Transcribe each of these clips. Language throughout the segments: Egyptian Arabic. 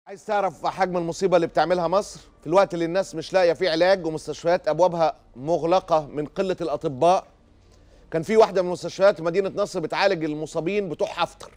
عايز تعرف حجم المصيبة اللي بتعملها مصر في الوقت اللي الناس مش لاقية فيه علاج ومستشفيات أبوابها مغلقة من قلة الأطباء كان في واحدة من مستشفيات مدينة نصر بتعالج المصابين بتوع حفتر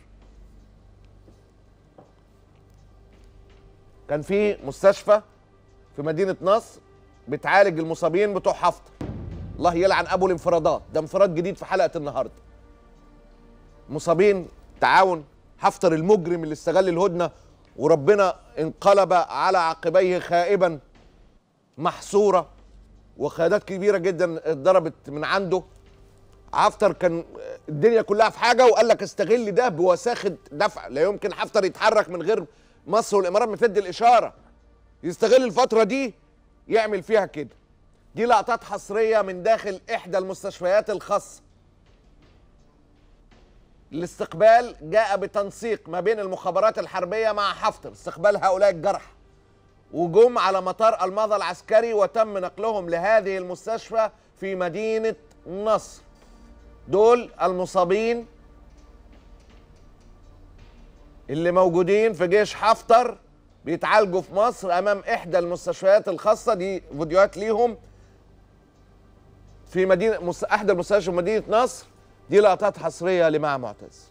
كان في مستشفى في مدينة نصر بتعالج المصابين بتوع حفتر الله يلعن أبو الانفرادات ده انفراد جديد في حلقة النهاردة مصابين تعاون حفتر المجرم اللي استغل الهدنة وربنا انقلب على عقبيه خائبا محصورة وقيادات كبيرة جدا اتضربت من عنده حفتر كان الدنيا كلها في حاجة وقال لك استغل ده بوساخة دفع لا يمكن حفتر يتحرك من غير مصر والإمارات بتدي الإشارة يستغل الفترة دي يعمل فيها كده دي لقطات حصرية من داخل إحدى المستشفيات الخاصة الاستقبال جاء بتنسيق ما بين المخابرات الحربية مع حفتر استقبال هؤلاء الجرحى وجم على مطار الماضى العسكري وتم نقلهم لهذه المستشفى في مدينة نصر دول المصابين اللي موجودين في جيش حفتر بيتعالجوا في مصر امام احدى المستشفيات الخاصه دي فيديوهات ليهم في مدينه مس... احدى المستشفيات في مدينه نصر دي لقطات حصريه لمع معتز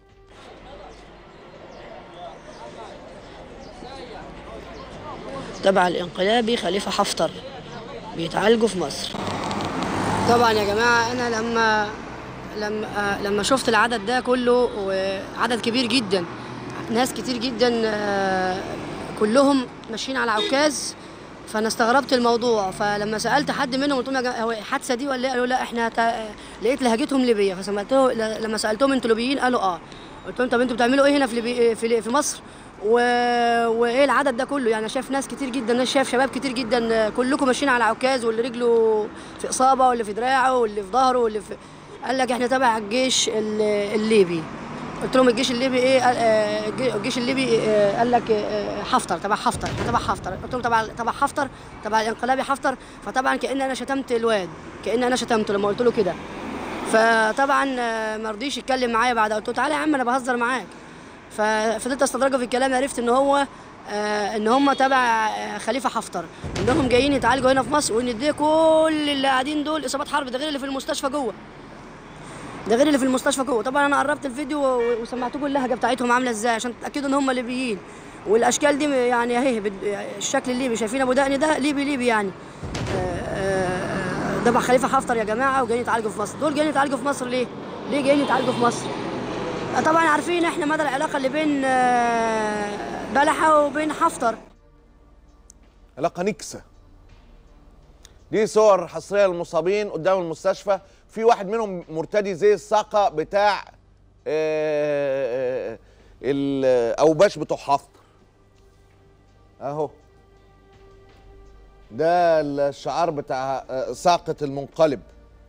تبع الانقلابي خليفة حفتر بيتعالجوا في مصر طبعا يا جماعة أنا لما لما آه، لما شفت العدد ده كله وعدد كبير جدا ناس كتير جدا آه، كلهم ماشيين على عكاز فانا استغربت الموضوع فلما سالت حد منهم قلت لهم يا جماعة، هو الحادثه دي ولا ايه قالوا لا احنا تا... لقيت لهجتهم ليبيه فسمعته ل- لما سالتهم انتوا ليبيين قالوا اه قلت لهم طب انتوا بتعملوا ايه هنا في ليبي... في في مصر و... وايه العدد ده كله يعني أنا شايف ناس كتير جدا ناس شايف شباب كتير جدا كلكم ماشيين على عكاز واللي رجله في اصابه واللي في دراعه واللي في ظهره واللي في قال لك احنا تبع الجيش ال- الليبي قلت لهم الجيش الليبي ايه قال- آه، الجي- الجيش الليبي آه، قال لك آه، حفتر تبع حفتر إحنا تبع حفتر قلت لهم تبع تبع حفتر تبع الانقلابي حفتر فطبعا كان انا شتمت الواد كان انا شتمته لما قلت له كده فطبعا آه، ما رضيش يتكلم معايا بعد قلت له تعالى يا عم انا بهزر معاك ففضلت استدرجه في الكلام عرفت ان هو آه ان هم تبع آه خليفه حفتر انهم جايين يتعالجوا هنا في مصر وان دي كل اللي قاعدين دول اصابات حرب ده غير اللي في المستشفى جوه ده غير اللي في المستشفى جوه طبعا انا قربت الفيديو و- وسمعتكم اللهجه بتاعتهم عامله ازاي عشان تتاكدوا ان هم ليبيين والاشكال دي يعني اهي بت- الشكل الليبي شايفين ابو دقني ده ليبي ليبي يعني آه، آه، ده مع خليفه حفتر يا جماعه وجايين يتعالجوا في مصر دول جايين يتعالجوا في مصر ليه ليه جايين يتعالجوا في مصر آه، طبعا عارفين احنا مدى العلاقه اللي بين آه، بلحه وبين حفتر علاقه نكسه دي صور حصريه للمصابين قدام المستشفى في واحد منهم مرتدي زي الصاقه بتاع آه، آه، الاوباش بتوع حفتر اهو ده الشعار بتاع آه، ساقة المنقلب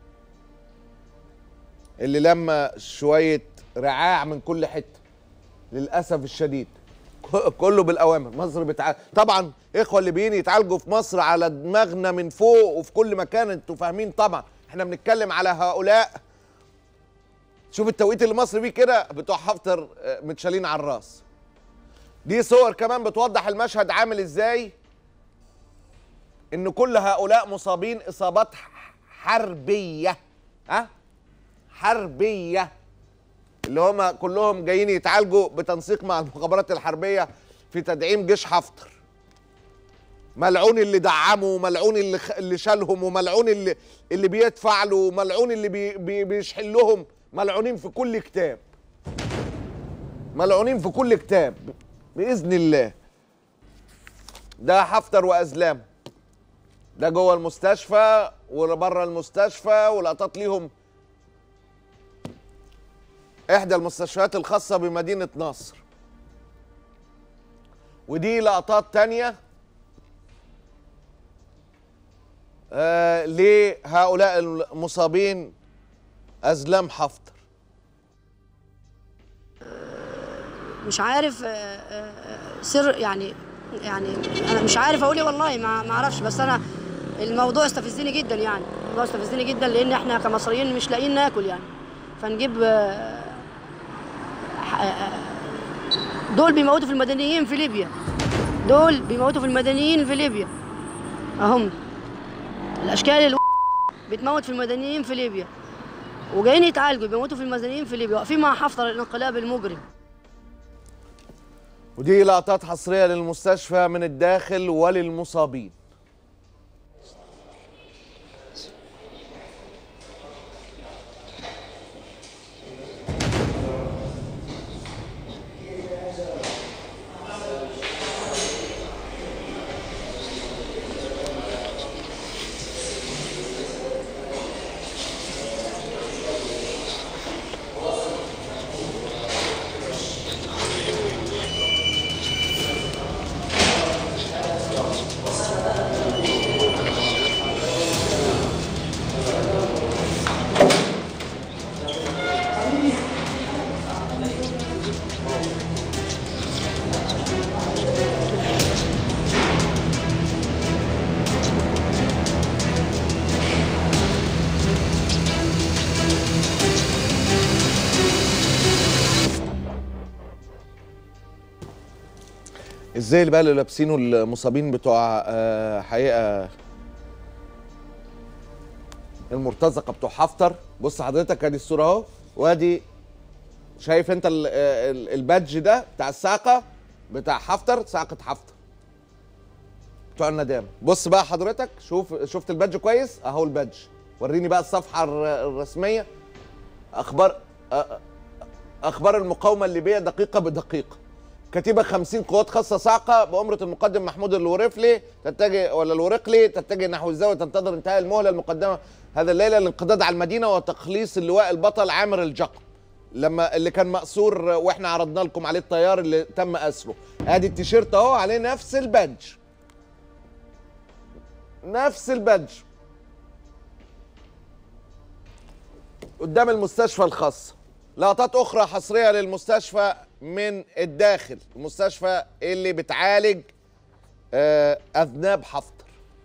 اللي لما شوية رعاع من كل حتة للأسف الشديد ك- كله بالأوامر مصر بتع... طبعا إخوة الليبيين يتعالجوا في مصر على دماغنا من فوق وفي كل مكان انتوا فاهمين طبعا احنا بنتكلم على هؤلاء شوف التوقيت اللي مصر بيه كده بتوع حفتر آه، متشالين على الراس دي صور كمان بتوضح المشهد عامل ازاي ان كل هؤلاء مصابين اصابات ح- حربيه ها حربيه اللي هم كلهم جايين يتعالجوا بتنسيق مع المخابرات الحربيه في تدعيم جيش حفتر ملعون اللي دعمه وملعون اللي خ... اللي شالهم وملعون اللي اللي بيدفع له وملعون اللي بي... بي... بيشحن لهم ملعونين في كل كتاب ملعونين في كل كتاب باذن الله ده حفتر وازلام ده جوه المستشفى وبره المستشفى ولقطات ليهم احدى المستشفيات الخاصه بمدينه نصر ودي لقطات تانية آه لهؤلاء المصابين ازلام حفتر مش عارف آه، آه، سر يعني يعني انا مش عارف اقول ايه والله ما ما اعرفش بس انا الموضوع استفزني جدا يعني الموضوع استفزني جدا لان احنا كمصريين مش لاقيين ناكل يعني فنجيب آه، ح- آه، دول بيموتوا في المدنيين في ليبيا دول بيموتوا في المدنيين في ليبيا اهم الاشكال اللي بتموت في المدنيين في ليبيا وجايين يتعالجوا بيموتوا في المدنيين في ليبيا واقفين مع حفتر الانقلاب المجرم ودي لقطات حصريه للمستشفى من الداخل وللمصابين ازاي اللي بقى اللي لابسينه المصابين بتوع آه، حقيقه المرتزقه بتوع حفتر بص حضرتك ادي الصوره اهو وادي شايف انت ال- آه، ال- البادج ده بتاع الساقه بتاع حفتر ساقه حفتر بتوع الندامه بص بقى حضرتك شوف شفت البادج كويس اهو البادج وريني بقى الصفحه الر- الرسميه اخبار أ- أ- اخبار المقاومه الليبيه دقيقه بدقيقه كتيبه 50 قوات خاصه صاعقه بأمرة المقدم محمود الورفلي تتجه ولا الورقلي تتجه نحو الزاويه تنتظر انتهاء المهله المقدمه هذا الليله للانقضاض على المدينه وتخليص اللواء البطل عامر الجقم لما اللي كان مأسور واحنا عرضنا لكم عليه الطيار اللي تم اسره ادي التيشيرت اهو عليه نفس البادج نفس البادج قدام المستشفى الخاصة لقطات أخرى حصرية للمستشفى من الداخل المستشفى اللي بتعالج آه، أذناب حفتر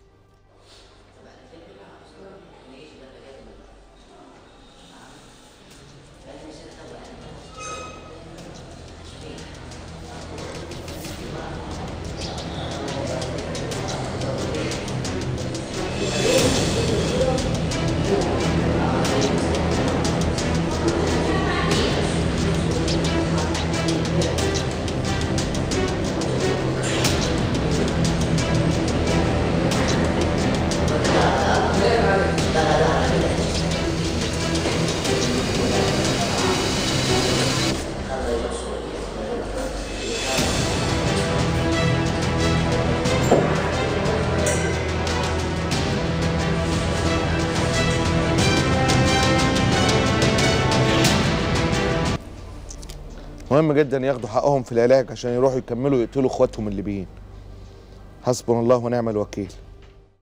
مهم جدا ياخدوا حقهم في العلاج عشان يروحوا يكملوا يقتلوا اخواتهم الليبيين حسبنا الله ونعم الوكيل